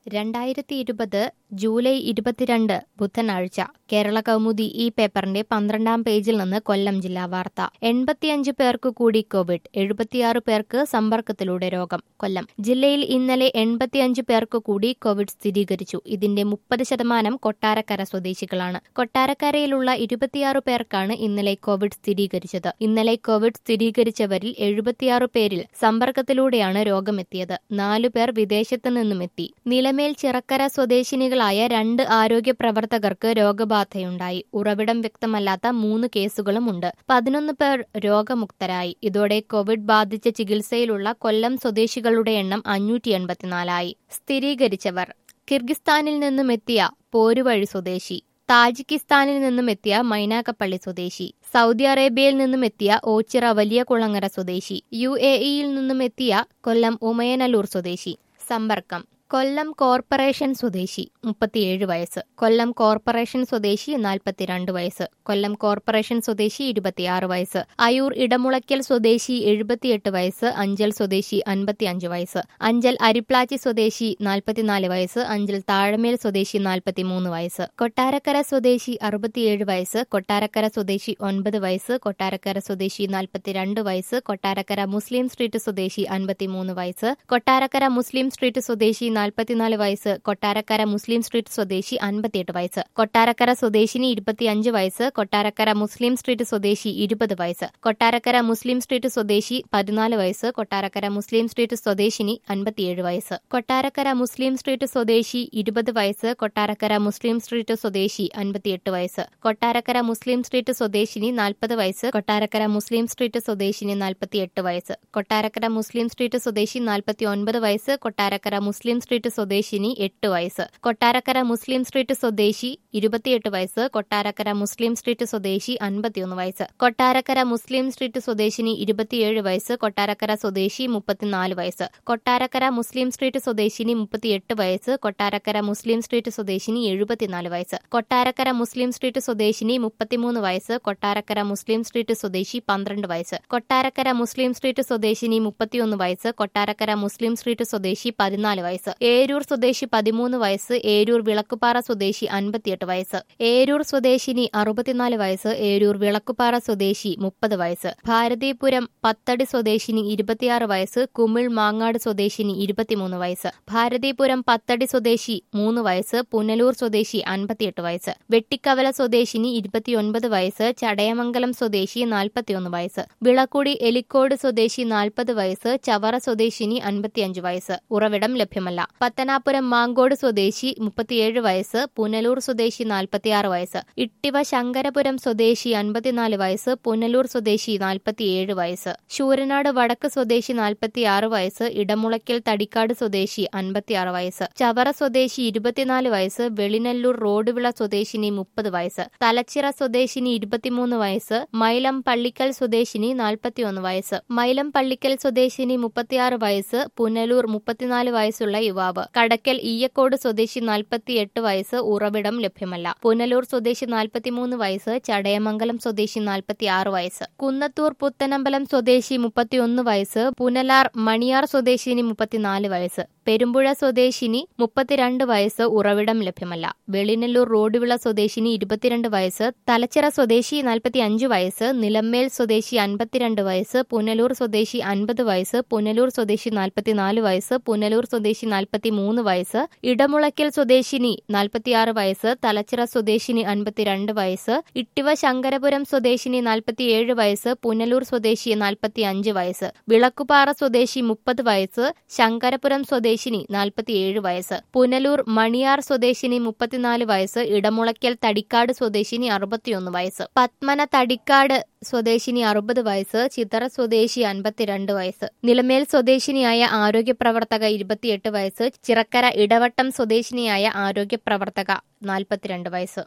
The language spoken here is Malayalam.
രണ്ടായിരത്തി ഇരുപത് ജൂലൈ ഇരുപത്തിരണ്ട് ബുധനാഴ്ച കേരള കൗമുദി ഈ പേപ്പറിന്റെ പന്ത്രണ്ടാം പേജിൽ നിന്ന് കൊല്ലം ജില്ലാ വാർത്ത എൺപത്തിയഞ്ച് പേർക്ക് കൂടി കോവിഡ് എഴുപത്തിയാറ് പേർക്ക് സമ്പർക്കത്തിലൂടെ രോഗം കൊല്ലം ജില്ലയിൽ ഇന്നലെ എൺപത്തിയഞ്ച് പേർക്ക് കൂടി കോവിഡ് സ്ഥിരീകരിച്ചു ഇതിന്റെ മുപ്പത് ശതമാനം കൊട്ടാരക്കര സ്വദേശികളാണ് കൊട്ടാരക്കരയിലുള്ള ഇരുപത്തിയാറ് പേർക്കാണ് ഇന്നലെ കോവിഡ് സ്ഥിരീകരിച്ചത് ഇന്നലെ കോവിഡ് സ്ഥിരീകരിച്ചവരിൽ എഴുപത്തിയാറ് പേരിൽ സമ്പർക്കത്തിലൂടെയാണ് രോഗമെത്തിയത് നാലു പേർ വിദേശത്തു നിന്നുമെത്തി നിലമേൽ ചിറക്കര സ്വദേശിനികളായ രണ്ട് ആരോഗ്യ പ്രവർത്തകർക്ക് രോഗബാധയുണ്ടായി ഉറവിടം വ്യക്തമല്ലാത്ത മൂന്ന് കേസുകളുമുണ്ട് പതിനൊന്ന് പേർ രോഗമുക്തരായി ഇതോടെ കോവിഡ് ബാധിച്ച ചികിത്സയിലുള്ള കൊല്ലം സ്വദേശികളുടെ എണ്ണം അഞ്ഞൂറ്റി എൺപത്തിനാലായി സ്ഥിരീകരിച്ചവർ കിർഗിസ്ഥാനിൽ നിന്നുമെത്തിയ പോരുവഴി സ്വദേശി താജിക്കിസ്ഥാനിൽ നിന്നും എത്തിയ മൈനാക്കപ്പള്ളി സ്വദേശി സൗദി അറേബ്യയിൽ നിന്നും എത്തിയ ഓച്ചിറ വലിയ കുളങ്ങര സ്വദേശി യു എ ഇയിൽ നിന്നും എത്തിയ കൊല്ലം ഉമയനല്ലൂർ സ്വദേശി സമ്പർക്കം കൊല്ലം കോർപ്പറേഷൻ സ്വദേശി മുപ്പത്തിയേഴ് വയസ്സ് കൊല്ലം കോർപ്പറേഷൻ സ്വദേശി നാൽപ്പത്തിരണ്ട് വയസ്സ് കൊല്ലം കോർപ്പറേഷൻ സ്വദേശി ഇരുപത്തിയാറ് വയസ്സ് അയൂർ ഇടമുളയ്ക്കൽ സ്വദേശി എഴുപത്തിയെട്ട് വയസ്സ് അഞ്ചൽ സ്വദേശി അൻപത്തിയഞ്ച് വയസ്സ് അഞ്ചൽ അരിപ്ലാച്ചി സ്വദേശി നാൽപ്പത്തിനാല് വയസ്സ് അഞ്ചൽ താഴമേൽ സ്വദേശി നാൽപ്പത്തിമൂന്ന് വയസ്സ് കൊട്ടാരക്കര സ്വദേശി അറുപത്തിയേഴ് വയസ്സ് കൊട്ടാരക്കര സ്വദേശി ഒൻപത് വയസ്സ് കൊട്ടാരക്കര സ്വദേശി നാൽപ്പത്തിരണ്ട് വയസ്സ് കൊട്ടാരക്കര മുസ്ലിം സ്ട്രീറ്റ് സ്വദേശി അൻപത്തിമൂന്ന് വയസ്സ് കൊട്ടാരക്കര മുസ്ലിം സ്ട്രീറ്റ് സ്വദേശി നാൽപ്പത്തിനാല് വയസ്സ് കൊട്ടാരക്കര മുസ്ലിം സ്ട്രീറ്റ് സ്വദേശി അൻപത്തിയെട്ട് വയസ്സ് കൊട്ടാരക്കര സ്വദേശിനി ഇരുപത്തിയഞ്ച് വയസ്സ് കൊട്ടാരക്കര മുസ്ലിം സ്ട്രീറ്റ് സ്വദേശി ഇരുപത് വയസ്സ് കൊട്ടാരക്കര മുസ്ലിം സ്ട്രീറ്റ് സ്വദേശി പതിനാല് വയസ്സ് കൊട്ടാരക്കര മുസ്ലിം സ്ട്രീറ്റ് സ്വദേശിനി അൻപത്തിയേഴ് വയസ്സ് കൊട്ടാരക്കര മുസ്ലിം സ്ട്രീറ്റ് സ്വദേശി ഇരുപത് വയസ്സ് കൊട്ടാരക്കര മുസ്ലിം സ്ട്രീറ്റ് സ്വദേശി അൻപത്തിയെട്ട് വയസ്സ് കൊട്ടാരക്കര മുസ്ലിം സ്ട്രീറ്റ് സ്വദേശിനി നാൽപ്പത് വയസ്സ് കൊട്ടാരക്കര മുസ്ലിം സ്ട്രീറ്റ് സ്വദേശിനി നാൽപ്പത്തിയെട്ട് വയസ്സ് കൊട്ടാരക്കര മുസ്ലിം സ്ട്രീറ്റ് സ്വദേശി നാൽപ്പത്തി ഒൻപത് വയസ്സ് കൊട്ടാരക്കര മുസ്ലിം സ്ട്രീറ്റ് സ്വദേശിനി എട്ട് വയസ്സ് കൊട്ടാരക്കര മുസ്ലിം സ്ട്രീറ്റ് സ്വദേശി ഇരുപത്തിയെട്ട് വയസ്സ് കൊട്ടാരക്കര മുസ്ലിം സ്ട്രീറ്റ് സ്വദേശി അൻപത്തിയൊന്ന് വയസ്സ് കൊട്ടാരക്കര മുസ്ലിം സ്ട്രീറ്റ് സ്വദേശിനി ഇരുപത്തിയേഴ് വയസ്സ് കൊട്ടാരക്കര സ്വദേശി മുപ്പത്തിനാല് വയസ്സ് കൊട്ടാരക്കര മുസ്ലിം സ്ട്രീറ്റ് സ്വദേശിനി മുപ്പത്തിയെട്ട് വയസ്സ് കൊട്ടാരക്കര മുസ്ലിം സ്ട്രീറ്റ് സ്വദേശിനി എഴുപത്തിനാല് വയസ്സ് കൊട്ടാരക്കര മുസ്ലിം സ്ട്രീറ്റ് സ്വദേശിനി മുപ്പത്തിമൂന്ന് വയസ്സ് കൊട്ടാരക്കര മുസ്ലിം സ്ട്രീറ്റ് സ്വദേശി പന്ത്രണ്ട് വയസ്സ് കൊട്ടാരക്കര മുസ്ലിം സ്ട്രീറ്റ് സ്വദേശിനി മുപ്പത്തിയൊന്ന് വയസ്സ് കൊട്ടാരക്കര മുസ്ലിം സ്ട്രീറ്റ് സ്വദേശി പതിനാല് വയസ്സ് ഏരൂർ സ്വദേശി പതിമൂന്ന് വയസ്സ് ഏരൂർ വിളക്കുപാറ സ്വദേശി അൻപത്തിയെട്ട് വയസ്സ് ഏരൂർ സ്വദേശിനി അറുപത്തിനാല് വയസ്സ് ഏരൂർ വിളക്കുപാറ സ്വദേശി മുപ്പത് വയസ്സ് ഭാരതീപുരം പത്തടി സ്വദേശിനി ഇരുപത്തിയാറ് വയസ്സ് കുമിൾ മാങ്ങാട് സ്വദേശിനി ഇരുപത്തിമൂന്ന് വയസ്സ് ഭാരതീപുരം പത്തടി സ്വദേശി മൂന്ന് വയസ്സ് പുനലൂർ സ്വദേശി അൻപത്തിയെട്ട് വയസ്സ് വെട്ടിക്കവല സ്വദേശിനി ഇരുപത്തിയൊൻപത് വയസ്സ് ചടയമംഗലം സ്വദേശി നാൽപ്പത്തിയൊന്ന് വയസ്സ് വിളക്കുടി എലിക്കോട് സ്വദേശി നാൽപ്പത് വയസ്സ് ചവറ സ്വദേശിനി അൻപത്തിയഞ്ച് വയസ്സ് ഉറവിടം ലഭ്യമല്ല പത്തനാപുരം മാങ്കോട് സ്വദേശി മുപ്പത്തിയേഴ് വയസ്സ് പുനലൂർ സ്വദേശി നാൽപ്പത്തിയാറ് വയസ്സ് ഇട്ടിവ ശങ്കരപുരം സ്വദേശി അൻപത്തിനാല് വയസ്സ് പുനലൂർ സ്വദേശി നാൽപ്പത്തിയേഴ് വയസ്സ് ശൂരനാട് വടക്ക് സ്വദേശി നാൽപ്പത്തിയാറ് വയസ്സ് ഇടമുളയ്ക്കൽ തടിക്കാട് സ്വദേശി അൻപത്തിയാറ് വയസ്സ് ചവറ സ്വദേശി ഇരുപത്തിനാല് വയസ്സ് വെളിനല്ലൂർ റോഡുവിള സ്വദേശിനി മുപ്പത് വയസ്സ് തലച്ചിറ സ്വദേശിനി ഇരുപത്തിമൂന്ന് വയസ്സ് മൈലം പള്ളിക്കൽ സ്വദേശിനി നാൽപ്പത്തിയൊന്ന് വയസ്സ് മൈലം പള്ളിക്കൽ സ്വദേശിനി മുപ്പത്തിയാറ് വയസ്സ് പുനലൂർ മുപ്പത്തിനാല് വയസ്സുള്ള യുവാവ് കടക്കൽ ഈയക്കോട് സ്വദേശി നാൽപ്പത്തിയെട്ട് വയസ്സ് ഉറവിടം ലഭ്യമല്ല പുനലൂർ സ്വദേശി നാൽപ്പത്തിമൂന്ന് വയസ്സ് ചടയമംഗലം സ്വദേശി നാൽപ്പത്തിയാറ് വയസ്സ് കുന്നത്തൂർ പുത്തനമ്പലം സ്വദേശി മുപ്പത്തിയൊന്ന് വയസ്സ് പുനലാർ മണിയാർ സ്വദേശിനി മുപ്പത്തിനാല് വയസ്സ് പെരുമ്പുഴ സ്വദേശിനി മുപ്പത്തിരണ്ട് വയസ്സ് ഉറവിടം ലഭ്യമല്ല വെളിനല്ലൂർ റോഡുവിള സ്വദേശിനി ഇരുപത്തിരണ്ട് വയസ്സ് തലച്ചിറ സ്വദേശി നാൽപ്പത്തി അഞ്ച് വയസ്സ് നിലമ്മേൽ സ്വദേശി അൻപത്തിരണ്ട് വയസ്സ് പുനലൂർ സ്വദേശി അൻപത് വയസ്സ് പുനലൂർ സ്വദേശി നാൽപ്പത്തിനാല് വയസ്സ് പുനലൂർ സ്വദേശി നാൽപ്പത്തി മൂന്ന് വയസ്സ് ഇടമുളയ്ക്കൽ സ്വദേശിനി നാൽപ്പത്തിയാറ് വയസ്സ് തലച്ചിറ സ്വദേശിനി അൻപത്തിരണ്ട് വയസ്സ് ഇട്ടിവ ശങ്കരപുരം സ്വദേശിനി നാൽപ്പത്തിയേഴ് വയസ്സ് പുനലൂർ സ്വദേശി നാൽപ്പത്തി അഞ്ച് വയസ്സ് വിളക്കുപാറ സ്വദേശി മുപ്പത് വയസ്സ് ശങ്കരപുരം സ്വദേശി സ്വദേശിനി നാൽപ്പത്തിയേഴ് വയസ്സ് പുനലൂർ മണിയാർ സ്വദേശിനി മുപ്പത്തിനാല് വയസ്സ് ഇടമുളയ്ക്കൽ തടിക്കാട് സ്വദേശിനി അറുപത്തിയൊന്ന് വയസ്സ് പത്മന തടിക്കാട് സ്വദേശിനി അറുപത് വയസ്സ് ചിതറ സ്വദേശി അൻപത്തിരണ്ട് വയസ്സ് നിലമേൽ സ്വദേശിനിയായ ആരോഗ്യ പ്രവർത്തക ഇരുപത്തിയെട്ട് വയസ്സ് ചിറക്കര ഇടവട്ടം സ്വദേശിനിയായ ആരോഗ്യ പ്രവർത്തക നാൽപ്പത്തിരണ്ട് വയസ്സ്